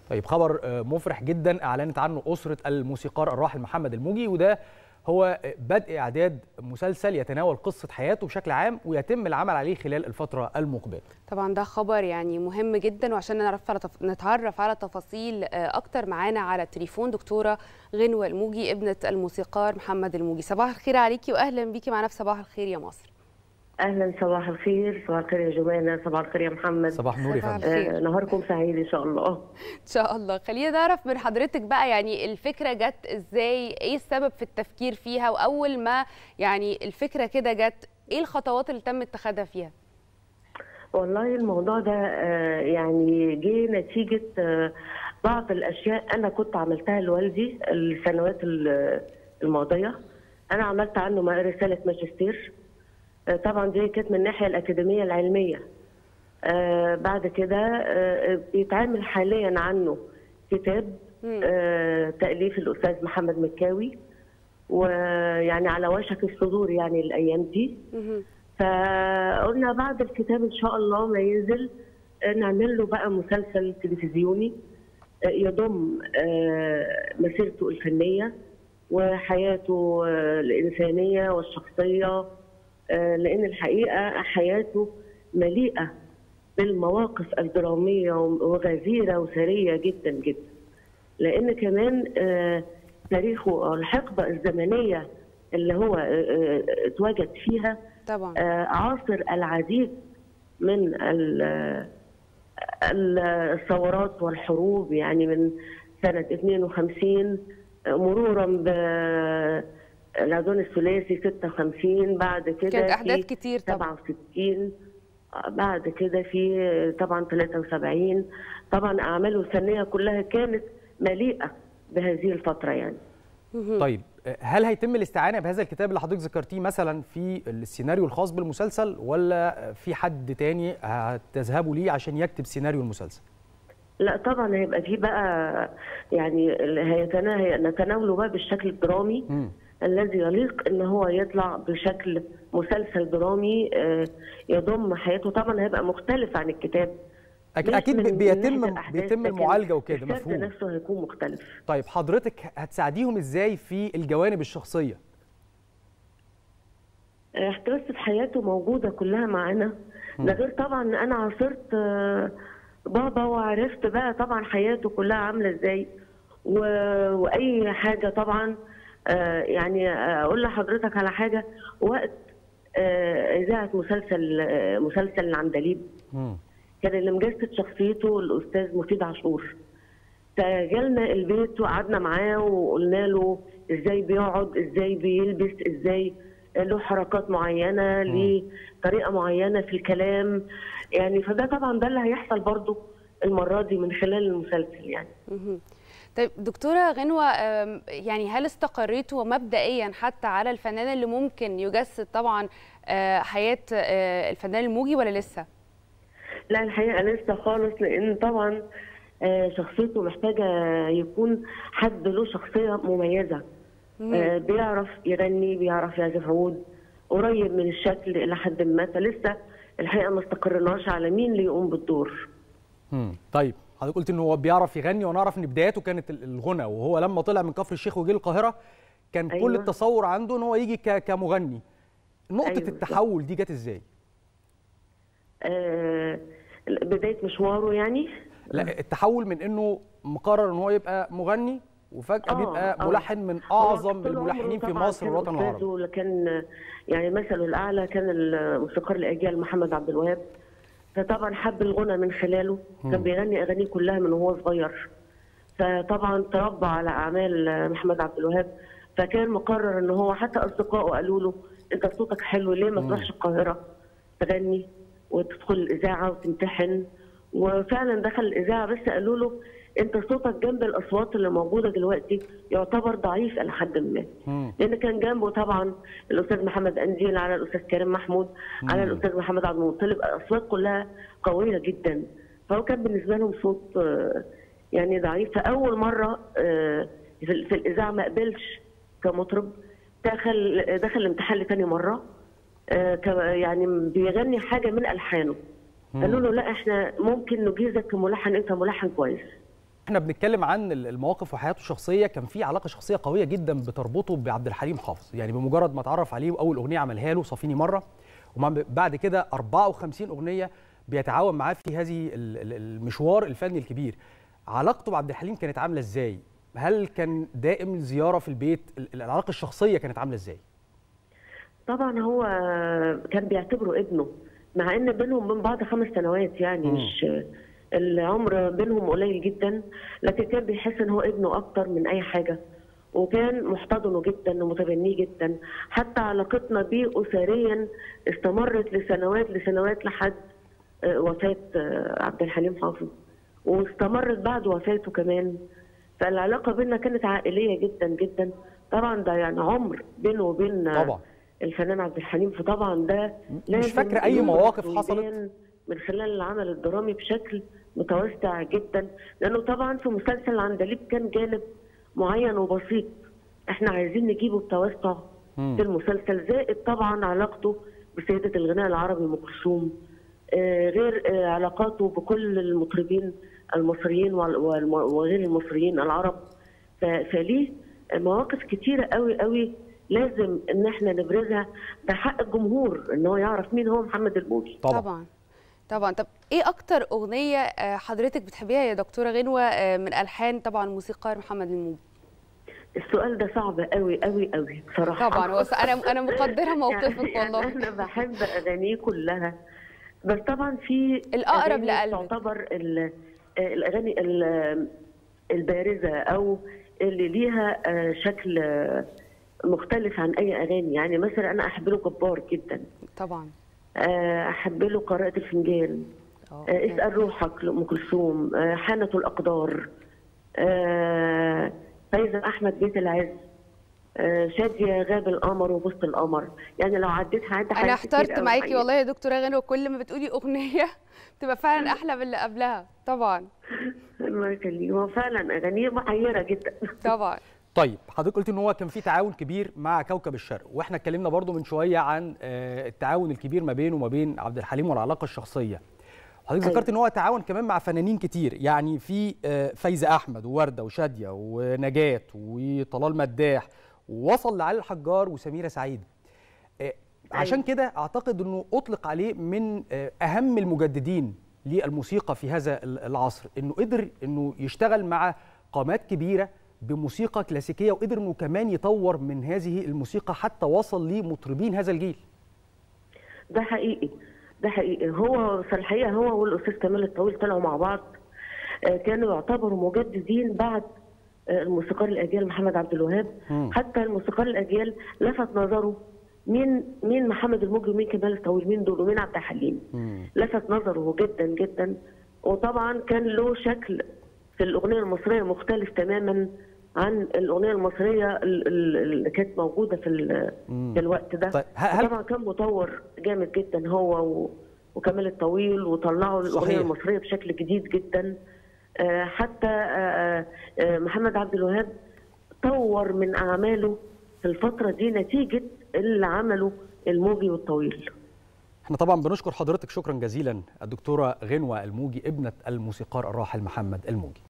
طيب خبر مفرح جدا اعلنت عنه اسره الموسيقار الراحل محمد الموجي وده هو بدء اعداد مسلسل يتناول قصه حياته بشكل عام ويتم العمل عليه خلال الفتره المقبله. طبعا ده خبر يعني مهم جدا وعشان نعرف على تف... نتعرف على تفاصيل اكتر معانا على التليفون دكتوره غنوه الموجي ابنه الموسيقار محمد الموجي. صباح الخير عليكي واهلا بيكي معانا في صباح الخير يا مصر. اهلا صباح الخير صباح الخير يا جمانه صباح الخير يا محمد صباح النور يا فندم آه نهاركم سعيد ان شاء الله ان شاء الله خلينا نعرف من حضرتك بقى يعني الفكره جت ازاي ايه السبب في التفكير فيها واول ما يعني الفكره كده جت ايه الخطوات اللي تم اتخاذها فيها والله الموضوع ده آه يعني جه نتيجه آه بعض الاشياء انا كنت عملتها لوالدي السنوات الماضيه انا عملت عنه رساله ماجستير طبعا دي كانت من الناحيه الاكاديميه العلميه آه بعد كده آه بيتعمل حاليا عنه كتاب آه تاليف الاستاذ محمد مكاوي ويعني على وشك الصدور يعني الايام دي فقلنا بعد الكتاب ان شاء الله ما ينزل نعمل له بقى مسلسل تلفزيوني يضم مسيرته الفنيه وحياته الانسانيه والشخصيه لان الحقيقه حياته مليئه بالمواقف الدراميه وغزيره وثريه جدا جدا لان كمان تاريخه الحقبه الزمنيه اللي هو اتواجد فيها طبعا عاصر العديد من الثورات والحروب يعني من سنه 52 مرورا ب العدوان الثلاثي 56 بعد كده كانت احداث كتير طبعا 67 بعد كده في طبعا 73 طبعا اعماله الفنيه كلها كانت مليئه بهذه الفتره يعني طيب هل هيتم الاستعانه بهذا الكتاب اللي حضرتك ذكرتيه مثلا في السيناريو الخاص بالمسلسل ولا في حد تاني هتذهبوا ليه عشان يكتب سيناريو المسلسل؟ لا طبعا هيبقى في بقى يعني نتناوله بقى بالشكل الدرامي م. الذي يليق ان هو يطلع بشكل مسلسل درامي يضم حياته طبعا هيبقى مختلف عن الكتاب اكيد بيتم بيتم المعالجه وكده مفهوم نفسه هيكون مختلف طيب حضرتك هتساعديهم ازاي في الجوانب الشخصيه احتراسة حياته موجوده كلها معانا ده غير طبعا انا عاصرت بابا وعرفت بقى طبعا حياته كلها عامله ازاي و... واي حاجه طبعا آه يعني اقول لحضرتك على حاجه وقت آه اذاعه مسلسل آه مسلسل العندليب كان اللي مجسد شخصيته الاستاذ مفيد عاشور فجالنا البيت وقعدنا معاه وقلنا له ازاي بيقعد ازاي بيلبس ازاي له حركات معينه ليه طريقه معينه في الكلام يعني فده طبعا ده اللي هيحصل برضو المره دي من خلال المسلسل يعني طيب دكتوره غنوه يعني هل استقريتوا مبدئيا حتى على الفنان اللي ممكن يجسد طبعا حياه الفنان الموجي ولا لسه؟ لا الحقيقه لسه خالص لان طبعا شخصيته محتاجه يكون حد له شخصيه مميزه بيعرف يغني بيعرف يعزف عود قريب من الشكل الى حد ما فلسه الحقيقه ما استقرناش على مين اللي يقوم بالدور. امم طيب حضرتك قلت ان هو بيعرف يغني وانا اعرف ان بداياته كانت الغنى وهو لما طلع من كفر الشيخ وجه القاهره كان أيوة. كل التصور عنده ان هو يجي كمغني. نقطه أيوة. التحول دي جت ازاي؟ آه بدايه مشواره يعني؟ لا التحول من انه مقرر ان هو يبقى مغني وفجاه آه بيبقى آه ملحن من اعظم الملحنين في مصر والوطن العربي كان يعني مثله الاعلى كان الموسيقار الاجيال محمد عبد الوهاب فطبعا حب الغنى من خلاله كان بيغني اغانيه كلها من وهو صغير فطبعا تربى على اعمال محمد عبد الوهاب فكان مقرر ان هو حتى اصدقائه قالوا له انت صوتك حلو ليه ما تروحش القاهره تغني وتدخل الاذاعه وتمتحن وفعلا دخل الاذاعه بس قالوا له انت صوتك جنب الاصوات اللي موجوده دلوقتي يعتبر ضعيف الى حد ما لان كان جنبه طبعا الاستاذ محمد انجيل على الاستاذ كريم محمود مم. على الاستاذ محمد عبد المطلب اصوات كلها قويه جدا فهو كان بالنسبه لهم صوت يعني ضعيف فاول مره في الاذاعه ما قبلش كمطرب دخل دخل الامتحان لتاني مره يعني بيغني حاجه من الحانه قالوا له لا احنا ممكن نجيزك كملحن انت ملحن كويس احنا بنتكلم عن المواقف وحياته الشخصيه كان في علاقه شخصيه قويه جدا بتربطه بعبد الحليم حافظ يعني بمجرد ما اتعرف عليه واول اغنيه عملها له صافيني مره وبعد كده 54 اغنيه بيتعاون معاه في هذه المشوار الفني الكبير علاقته بعبد الحليم كانت عامله ازاي هل كان دائم الزياره في البيت العلاقه الشخصيه كانت عامله ازاي طبعا هو كان بيعتبره ابنه مع ان بينهم من بعض خمس سنوات يعني م. مش العمر بينهم قليل جدا لكن كان بيحس ان هو ابنه اكتر من اي حاجه وكان محتضنه جدا ومتبنيه جدا حتى علاقتنا بيه اسريا استمرت لسنوات لسنوات لحد وفاه عبد الحليم حافظ واستمرت بعد وفاته كمان فالعلاقه بيننا كانت عائليه جدا جدا طبعا ده يعني عمر بينه وبين طبعا الفنان عبد الحليم فطبعا ده مش فاكره اي مواقف حصلت من خلال العمل الدرامي بشكل متوسع جدا لانه طبعا في مسلسل العندليب كان جانب معين وبسيط احنا عايزين نجيبه بتوسع في المسلسل زائد طبعا علاقته بسيده الغناء العربي ام كلثوم آه غير آه علاقاته بكل المطربين المصريين وغير المصريين العرب فليه مواقف كتيره قوي قوي لازم ان احنا نبرزها ده حق الجمهور ان هو يعرف مين هو محمد الموجي طبعا طبعا طبعا طب ايه اكتر اغنيه حضرتك بتحبيها يا دكتوره غنوه من الحان طبعا الموسيقار محمد الموجي السؤال ده صعب قوي قوي قوي بصراحه طبعا هو انا انا مقدره موقفك يعني والله انا بحب اغانيه كلها بس طبعا في الاقرب لقلبك تعتبر الاغاني البارزه او اللي ليها شكل مختلف عن اي اغاني يعني مثلا انا احب له جبار جدا طبعا احب له قراءه الفنجان اسال روحك لام كلثوم حانه الاقدار فايزه احمد بيت العز شاديه غاب القمر وبسط القمر يعني لو عديت هعد انا احترت معاكي والله يا دكتوره غنوه كل ما بتقولي اغنيه بتبقى فعلا احلى من اللي قبلها طبعا الله يخليك هو فعلا اغانيه محيره جدا طبعا طيب حضرتك قلت ان هو كان في تعاون كبير مع كوكب الشرق واحنا اتكلمنا برضو من شويه عن التعاون الكبير ما بينه وما بين عبد الحليم والعلاقه الشخصيه حضرتك ذكرت ان هو تعاون كمان مع فنانين كتير يعني في فايزه احمد وورده وشاديه ونجاه وطلال مداح ووصل لعلي الحجار وسميره سعيد عشان كده اعتقد انه اطلق عليه من اهم المجددين للموسيقى في هذا العصر انه قدر انه يشتغل مع قامات كبيره بموسيقى كلاسيكيه وقدر انه كمان يطور من هذه الموسيقى حتى وصل لمطربين هذا الجيل ده حقيقي ده حقيقي هو في الحقيقه هو والاستاذ كمال الطويل طلعوا مع بعض كانوا يعتبروا مجددين بعد الموسيقار الاجيال محمد عبد الوهاب حتى الموسيقار الاجيال لفت نظره مين مين محمد الموجي ومين كمال الطويل مين دول ومين عبد الحليم لفت نظره جدا جدا وطبعا كان له شكل في الاغنيه المصريه مختلف تماما عن الاغنيه المصريه اللي كانت موجوده في, في الوقت ده طيب هل... طبعا كان مطور جامد جدا هو و... وكمال الطويل وطلعوا الاغنيه المصريه بشكل جديد جدا حتى محمد عبد الوهاب طور من اعماله في الفتره دي نتيجه اللي عمله الموجي والطويل احنا طبعا بنشكر حضرتك شكرا جزيلا الدكتوره غنوه الموجي ابنه الموسيقار الراحل محمد الموجي